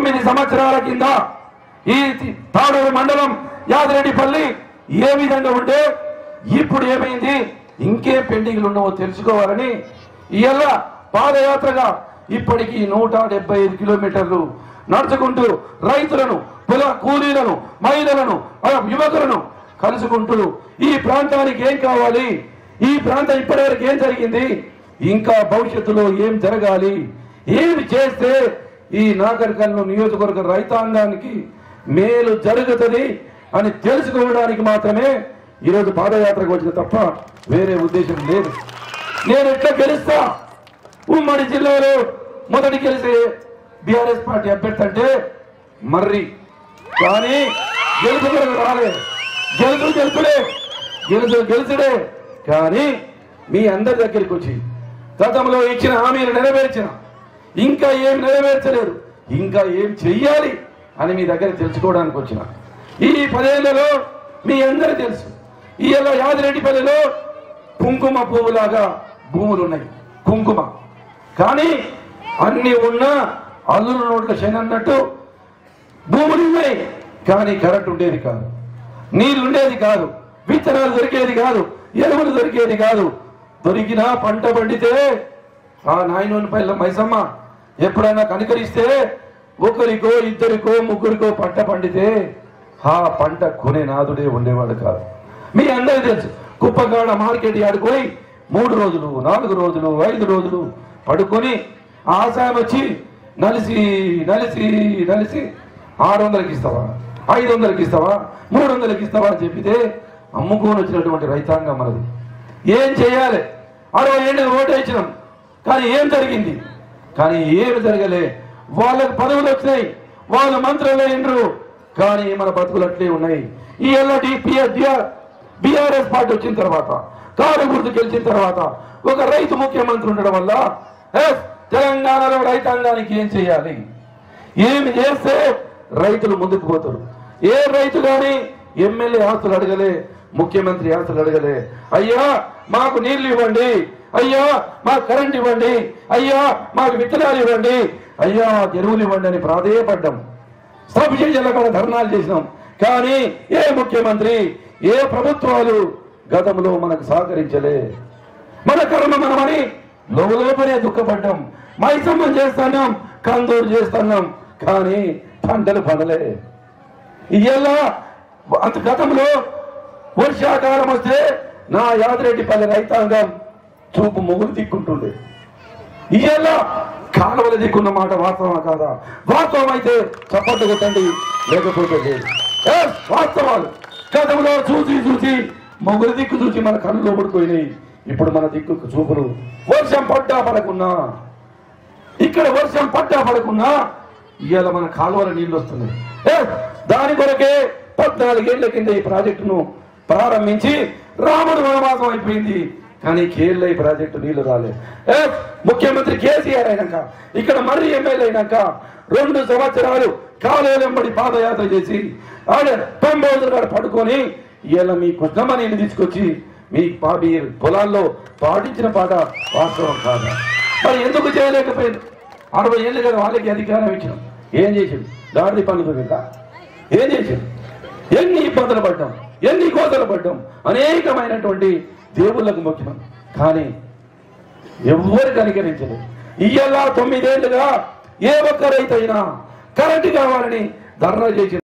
తొమ్మిది సంవత్సరాల కింద ఈ తాడూరు మండలం యాదిరెడ్డిపల్లి ఏ విధంగా ఉంటే ఇప్పుడు ఏమైంది ఇంకేం పెండింగ్లు ఉన్నావో తెలుసుకోవాలని ఇవాళ పాదయాత్రగా ఇప్పటికీ నూట డెబ్బై ఐదు కిలోమీటర్లు నడుచుకుంటూ రైతులను పొల కూలీలను మహిళలను ఆ యువకులను కలుసుకుంటూ ఈ ప్రాంతానికి ఏం కావాలి ఈ ప్రాంతం ఇప్పటివరకు ఏం జరిగింది ఇంకా భవిష్యత్తులో ఏం జరగాలి ఏమి చేస్తే ఈ నాగరికల్లో నియోజకవర్గ రైతాంగానికి మేలు జరుగుతుంది అని తెలుసుకోవడానికి మాత్రమే ఈరోజు పాదయాత్రకు వచ్చిన తప్ప వేరే ఉద్దేశం లేదు నేను ఎట్లా గెలుస్తా ఉమ్మడి జిల్లాలో మొదటి గెలిచే బీఆర్ఎస్ పార్టీ అభ్యర్థి అంటే మర్రి కానీ గెలుపు కొరకు రాలే గెలుపు గెలుపుడే గెలుసు గెలుచుడే కానీ మీ అందరి దగ్గరికి వచ్చి గతంలో ఇచ్చిన హామీలు నెరవేర్చిన ఇంకా ఏం నెరవేర్చలేదు ఇంకా ఏం చెయ్యాలి అని మీ దగ్గర తెలుసుకోవడానికి వచ్చిన ఈ పదేళ్లలో మీ అందరూ తెలుసు ఇవాళ యాదిరెడ్డిపల్లిలో కుంకుమ పువ్వులాగా భూములు ఉన్నాయి కుంకుమ కానీ అన్ని ఉన్నా అల్లుల నోట్ల శని అన్నట్టు భూములు ఉన్నాయి కానీ కరెంట్ ఉండేది కాదు నీళ్ళు ఉండేది కాదు విత్తనాలు దొరికేది కాదు ఎరువులు దొరికేది కాదు దొరికినా పంట పండితే ఆ నాయనోని పైన మైసమ్మ ఎప్పుడైనా కనికరిస్తే ఒకరికో ఇద్దరికో ముగ్గురికో పంట పండితే ఆ పంట కొనే నాదుడే ఉండేవాడు కాదు మీ అందరికీ తెలుసు కుప్పగాడ మార్కెట్ యార్డుకు పోయి మూడు రోజులు నాలుగు రోజులు ఐదు రోజులు పడుకొని ఆశాయం వచ్చి నలిసి నలిసి నలిసి ఆరు వందలకి ఇస్తావా ఐదు వందలకి ఇస్తావా మూడు వందలకి ఇస్తావా అని చెప్పితే అమ్ముకొని వచ్చినటువంటి రైతాంగం మనది ఏం చేయాలి అరవై ఏళ్ళు ఓటు ఇచ్చినాం కానీ ఏం జరిగింది కానీ ఏమి జరగలే వాళ్ళకి పదవులు వచ్చినాయి వాళ్ళ మంత్రులు అయినరు కానీ మన బతుకులు అట్లే ఉన్నాయి ఈ ఎల్లటి బీఆర్ఎస్ పార్టీ వచ్చిన తర్వాత కారు గుర్తు గెలిచిన తర్వాత ఒక రైతు ముఖ్యమంత్రి ఉండడం వల్ల ఎస్, తెలంగాణలో రైతాంగానికి ఏం చేయాలి ఏమి చేస్తే రైతులు ముందుకు పోతారు ఏ రైతు గాని ఎమ్మెల్యే ఆస్తులు అడగలే ముఖ్యమంత్రి ఆస్తులు అడగలే అయ్యా మాకు నీళ్లు ఇవ్వండి అయ్యా మాకు కరెంట్ ఇవ్వండి అయ్యా మాకు విత్తనాలు ఇవ్వండి అయ్యా మాకు ఎరువులు ఇవ్వండి అని ప్రాధేయపడ్డాం సబ్ జిల్లా కూడా ధర్నాలు చేసినాం కానీ ఏ ముఖ్యమంత్రి ఏ ప్రభుత్వాలు గతంలో మనకు సహకరించలే మన కర్మ మనమని లోపలే దుఃఖపడ్డాం మైసమ్మం చేస్తున్నాం కందూరు చేస్తున్నాం కానీ పంటలు పండలే ఇయ్యాల అంత గతంలో వర్షాకాలం వస్తే నా యాదిరెడ్డిపల్లి రైతాంగం చూపు మొగులు దిక్కుంటుండే ఇయ్యాల కాలువల దిక్కున్న మాట వాస్తవమా కాదా వాస్తవం అయితే చప్పట్లు కొట్టండి లేకపోతే లేదు ఏ, వాస్తవాలు గతంలో చూసి చూసి మొగులు దిక్కు చూసి మన కళ్ళు లోపడిపోయినాయి ఇప్పుడు మన దిక్కు చూపులు వర్షం పడ్డా పడకున్నా ఇక్కడ వర్షం పడ్డా పడకున్నా ఇవాళ మన కాలువల నీళ్లు వస్తున్నాయి ఏ, దాని కొరకే పద్నాలుగేళ్ల కింద ఈ ప్రాజెక్టును ప్రారంభించి రాముడు వనవాసం అయిపోయింది కానీ కేరళ ఈ ప్రాజెక్టు నీళ్లు రాలే ఏ, ముఖ్యమంత్రి కేసీఆర్ అయినాక ఇక్కడ మర్రి ఎమ్మెల్యే అయినాక రెండు సంవత్సరాలు కాలువలెంబడి పాదయాత్ర చేసి ఆడ తొంభై రోజులు కాడ పడుకొని ఇవాళ మీ కుటుంబ నీళ్ళు తీసుకొచ్చి మీ పా- మీ పొలాల్లో పాటించిన పాట వాస్తవం కాదా మరి ఎందుకు చేయలేకపోయింది అరవై ఏళ్ళు కదా వాళ్ళకి అధికారం ఇచ్చినాం ఏం చేసింది దాడి పనులు కదా ఏం చేసింది ఎన్ని ఇబ్బందులు పడ్డాం ఎన్ని కోతలు పడ్డాం అనేకమైనటువంటి దేవుళ్ళకు మొక్కినాం కానీ ఎవ్వరు కనికరించలేదు ఇయ్యాల తొమ్మిదేళ్లుగా ఏ ఒక్క రైతు అయినా కరెంటు కావాలని ధర్నా చేసి